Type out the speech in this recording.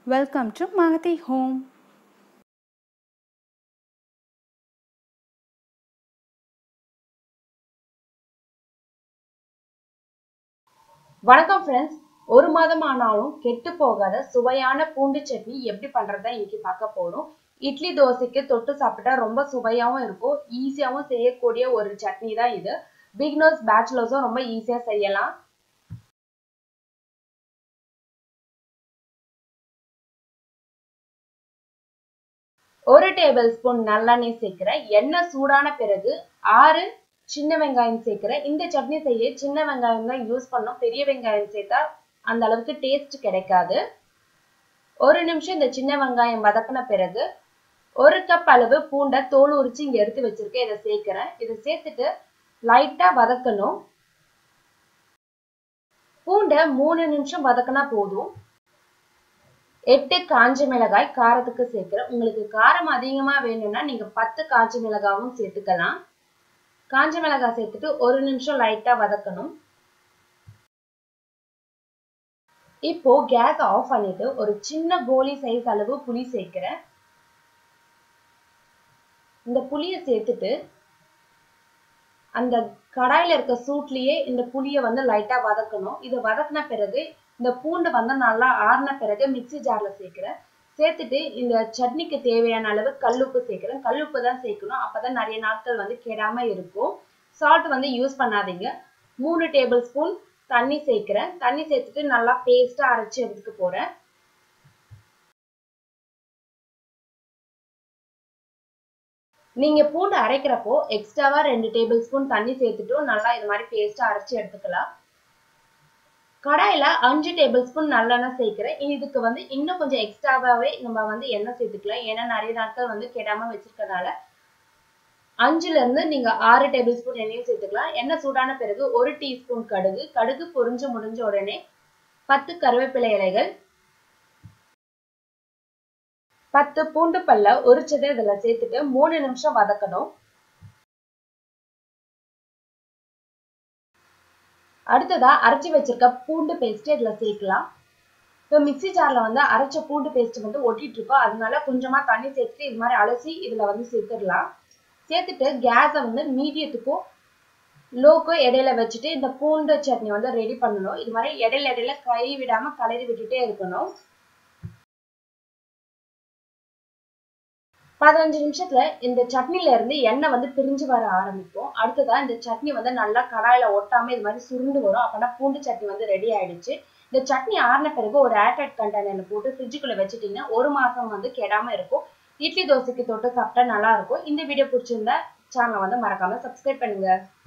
Welcome to Mahati Home. வணக்கம் friends ஒரு மாதம் ஆனாலும் கெட்டு போகாத சுவையான பூண்டு சட்னி எப்படி பண்றதா இன்னைக்கு பார்க்க போறோம் இட்லி தோசைக்கு தொட்டு சாப்பிட்டா ரொம்ப சுவையாவும் இருக்கும் ஈஸியாவும் செய்யக்கூடிய ஒரு சட்னி தான் இது பிகினர்ஸ் பேச்சுலர்ஸும் ரொம்ப ஈஸியா செய்யலாம் ஒரு டேபிள் ஸ்பூன் நல்லெண்ணெய் சேர்க்கிறேன் எண்ணெய் சூடான பிறகு ஆறு சின்ன வெங்காயம் சேர்க்கிறேன் இந்த சட்னி செய்ய சின்ன வெங்காயம் தான் யூஸ் பண்ணோம் பெரிய வெங்காயம் சேர்த்தா அந்த அளவுக்கு டேஸ்ட் கிடைக்காது ஒரு நிமிஷம் இந்த சின்ன வெங்காயம் வதக்கின பிறகு ஒரு கப் அளவு பூண்டை தோல் உரிச்சு இங்க எடுத்து வச்சிருக்கேன் இதை சேர்க்கிறேன் இதை சேர்த்துட்டு லைட்டா வதக்கணும் பூண்டை மூணு நிமிஷம் வதக்கினா போதும் எட்டு காஞ்ச மிளகாய் காரத்துக்கு சேர்க்கிறேன் உங்களுக்கு காரம் அதிகமா வேணும்னா நீங்க பத்து காஞ்ச மிளகாவும் சேர்த்துக்கலாம் காஞ்ச மிளகாய் சேர்த்துட்டு ஒரு நிமிஷம் லைட்டா வதக்கணும் இப்போ கேஸ் ஆஃப் பண்ணிட்டு ஒரு சின்ன கோலி சைஸ் அளவு புளி சேர்க்கிறேன் இந்த புளிய சேர்த்துட்டு அந்த கடாயில இருக்க சூட்லயே இந்த புளிய வந்து லைட்டா வதக்கணும் இதை வதக்கின பிறகு இந்த பூண்டு வந்து நல்லா ஆறின பிறகு மிக்சி ஜார்ல சேர்க்கிறேன் சேர்த்துட்டு இந்த சட்னிக்கு தேவையான அளவு கல்லுப்பு சேர்க்கிறேன் கல்லுப்பு தான் சேர்க்கணும் அப்பதான் நிறைய நாட்கள் வந்து கெடாம இருக்கும் சால்ட் வந்து யூஸ் பண்ணாதீங்க மூணு டேபிள் ஸ்பூன் தண்ணி சேர்க்கிறேன் தண்ணி சேர்த்துட்டு நல்லா பேஸ்டா அரைச்சு எடுத்துக்க போறேன் நீங்க பூண்டு அரைக்கிறப்போ எக்ஸ்ட்ராவா ரெண்டு டேபிள் ஸ்பூன் தண்ணி சேர்த்துட்டும் நல்லா இது மாதிரி பேஸ்டா அரைச்சு எடுத்துக்கலாம் கடாயில அஞ்சு டேபிள் ஸ்பூன் நல்லெண்ணெய் சேர்க்கிறேன் இதுக்கு வந்து இன்னும் கொஞ்சம் எக்ஸ்ட்ராவாவே நம்ம வந்து எண்ணெய் சேர்த்துக்கலாம் ஏன்னா நிறைய நாட்கள் வந்து கெடாம வச்சிருக்கனால அஞ்சுல இருந்து நீங்க ஆறு டேபிள் ஸ்பூன் எண்ணெயும் சேர்த்துக்கலாம் எண்ணெய் சூடான பிறகு ஒரு டீஸ்பூன் கடுகு கடுகு பொரிஞ்சு முடிஞ்ச உடனே பத்து கருவேப்பிலை இலைகள் பத்து பூண்டு பல்ல உரிச்சதை இதுல சேர்த்துட்டு மூணு நிமிஷம் வதக்கணும் அடுத்ததா அரைச்சி வச்சிருக்க பூண்டு பேஸ்ட் இதுல சேர்க்கலாம் இப்போ மிக்சி ஜார்ல வந்து அரைச்ச பூண்டு பேஸ்ட் வந்து ஒட்டிட்டு இருக்கோம் அதனால கொஞ்சமா தண்ணி சேர்த்துட்டு இது மாதிரி அலசி இதுல வந்து சேர்த்துடலாம் சேர்த்துட்டு கேஸை வந்து மீடியத்துக்கும் லோக்கும் இடையில வச்சுட்டு இந்த பூண்டு சட்னி வந்து ரெடி பண்ணணும் இது மாதிரி இடையில இடையில கை விடாம கலரி விட்டுட்டே இருக்கணும் பதினஞ்சு நிமிஷத்துல இந்த சட்னில இருந்து எண்ணெய் வந்து பிரிஞ்சு வர ஆரம்பிக்கும் அடுத்ததா இந்த சட்னி வந்து நல்லா கடாயில ஒட்டாம இது மாதிரி சுருண்டு வரும் அப்பனா பூண்டு சட்னி வந்து ரெடி ஆயிடுச்சு இந்த சட்னி ஆறின பிறகு ஒரு ஏர்டைட் கண்டெய்னர்ல போட்டு ஃப்ரிட்ஜுக்குள்ள வச்சுட்டீங்கன்னா ஒரு மாசம் வந்து கெடாம இருக்கும் இட்லி தோசைக்கு தொட்டு சாப்பிட்டா நல்லா இருக்கும் இந்த வீடியோ பிடிச்சிருந்தா சேனலை வந்து மறக்காம சப்ஸ்கிரைப் பண்ணுங்க